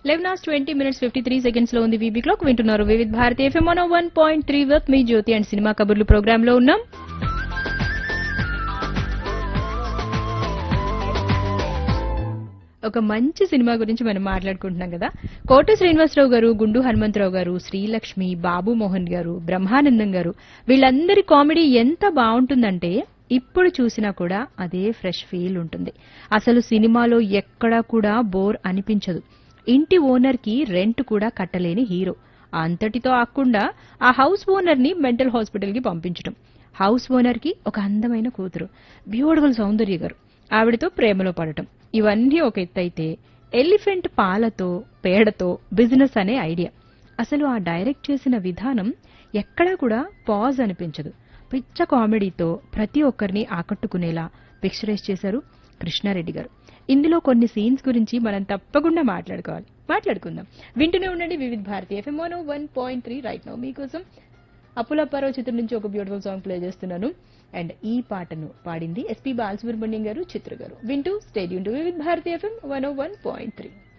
eleven hours twenty minutes fifty three seconds లో ఉంది VB clock వింటున్నారు Vividh Bharati FM one point three with me Jyothi and cinema కబుర్లు programme లో ఉన్నాం ఒక మంచి సినిమా గురించి మనం మాట్లాడుకుంటున్నాం కదా కోట శ్రీనివాసరావు గారు గుండు హనుమంతరావు గారు శ్రీలక్ష్మి బాబు మోహన్ గారు బ్రహ్మానందం గారు వీళ్ళందరి కామెడీ ఎంత బాగుంటుందంటే ఇప్పుడు చూసినా కూడా అదే ఫ్రెష్ ఫీల్ ఉంటుంది అసలు సినిమాలో ఎక్కడా కూడా బోర్ అనిపించదు ఇంటి ఓనర్ కి రెంట్ కూడా కట్టలేని హీరో అంతటితో ఆకుండా ఆ హౌస్ ఓనర్ ని మెంటల్ హాస్పిటల్ కి పంపించడం హౌస్ ఓనర్ కి ఒక అందమైన కూతురు బ్యూటిఫుల్ సౌందర్య గారు ఆవిడతో ప్రేమలో పడటం ఇవన్నీ ఒక ఎత్తైతే ఎలిఫెంట్ పాలతో పేడతో బిజినెస్ అనే ఐడియా అసలు ఆ డైరెక్ట్ చేసిన విధానం ఎక్కడా కూడా పాజ్ అనిపించదు పిచ్చ కామెడీతో ప్రతి ఒక్కరిని ఆకట్టుకునేలా పిక్చరైజ్ చేశారు కృష్ణారెడ్డి గారు ఇందులో కొన్ని సీన్స్ గురించి మనం తప్పకుండా మాట్లాడుకోవాలి మాట్లాడుకుందాం వింటూనే ఉండండి Vividha Bharati FM one point three right now మీకోసం అప్పులప్పారావు చిత్రం నుంచి ఒక బ్యూటిఫుల్ సాంగ్ ప్లే చేస్తున్నాను అండ్ ఈ పాటను పాడింది ఎస్పీ బాలసుబ్రహ్మణ్యం గారు చిత్ర గారు వింటూ stadium to Vividha Bharati FM one one point three